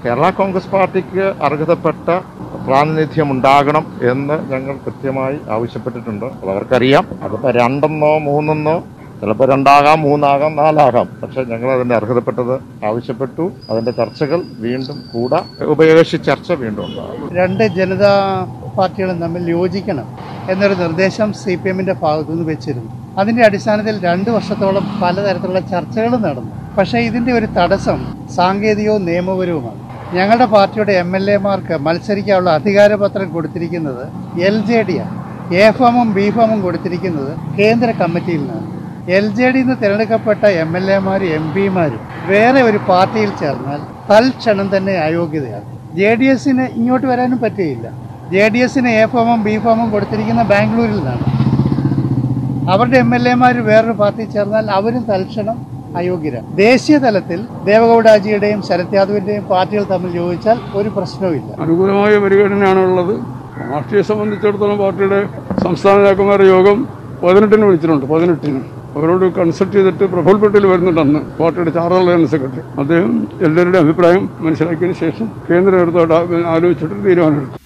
കേരള കോൺഗ്രസ് പാർട്ടിക്ക് അർഹതപ്പെട്ട പ്രാതിനിധ്യം ഉണ്ടാകണം എന്ന് ഞങ്ങൾ കൃത്യമായി ആവശ്യപ്പെട്ടിട്ടുണ്ട് അത് അവർക്കറിയാം അതിപ്പോൾ രണ്ടെന്നോ മൂന്നെന്നോ ചിലപ്പോൾ രണ്ടാകാം മൂന്നാകാം നാലാകാം പക്ഷെ ഞങ്ങൾ അതിന്റെ അർഹതപ്പെട്ടത് ആവശ്യപ്പെട്ടു അതിന്റെ ചർച്ചകൾ വീണ്ടും കൂടാ ഉപയോഗിച്ച് ചർച്ച വീണ്ടും ഉണ്ടാകും രണ്ട് ജനതാ പാർട്ടികളും തമ്മിൽ യോജിക്കണം എന്നൊരു നിർദ്ദേശം സി പി എമ്മിന്റെ ഭാഗത്തുനിന്ന് വെച്ചിരുന്നു അതിന്റെ അടിസ്ഥാനത്തിൽ രണ്ട് വർഷത്തോളം പലതരത്തിലുള്ള ചർച്ചകളും നടന്നു പക്ഷേ ഇതിന്റെ ഒരു തടസ്സം സാങ്കേതികവും നിയമപരവുമാണ് ഞങ്ങളുടെ പാർട്ടിയുടെ എം എൽ എമാർക്ക് മത്സരിക്കാനുള്ള അധികാരപത്രം കൊടുത്തിരിക്കുന്നത് എൽ ജെ ഡി ആണ് എ ഫോമും ബി ഫോമും കൊടുത്തിരിക്കുന്നത് കേന്ദ്ര കമ്മിറ്റിയിൽ നിന്നാണ് എൽ ജെ ഡിയിൽ നിന്ന് തിരഞ്ഞെടുക്കപ്പെട്ട എം എൽ എമാരും എം പിമാരും വേറെ ഒരു പാർട്ടിയിൽ ചേർന്നാൽ തൽക്ഷണം തന്നെ അയോഗ്യതയാണ് ജെ ഡി എസിന് ഇങ്ങോട്ട് വരാനും പറ്റുകയില്ല ജെ ഡി എസിന് എ ഫോമും ബി ഫോമും കൊടുത്തിരിക്കുന്ന ബാംഗ്ലൂരിൽ നിന്നാണ് അവരുടെ എം എൽ എമാർ വേറൊരു പാർട്ടിയിൽ ചേർന്നാൽ അവരും തൽക്ഷണം അയോഗ്യരാണ് ദേശീയ തലത്തിൽ ദേവഗൌഡാജിയുടെയും ശരത് യാദവിന്റെയും പാർട്ടികൾ തമ്മിൽ യോജിച്ചാൽ ഒരു പ്രശ്നവുമില്ല അനുകൂലമായ പരിഗണനയാണ് ഉള്ളത് പാർട്ടിയെ സംബന്ധിച്ചിടത്തോളം പാർട്ടിയുടെ സംസ്ഥാന നേതാക്കന്മാരുടെ യോഗം പതിനെട്ടിന് വിളിച്ചിട്ടുണ്ട് പതിനെട്ടിന് അവരോട് കൺസൾട്ട് ചെയ്തിട്ട് പ്രഫുൽ പട്ടേൽ വരുന്നുണ്ട് അന്ന് പാർട്ടിയുടെ ചാർട്ടർ ജനറൽ സെക്രട്ടറി അദ്ദേഹം എല്ലാവരുടെയും അഭിപ്രായം മനസ്സിലാക്കിയതിന് ശേഷം കേന്ദ്ര നേതൃത്വമായിട്ട് ആലോചിച്ചിട്ട് തീരുമാനമെടുക്കും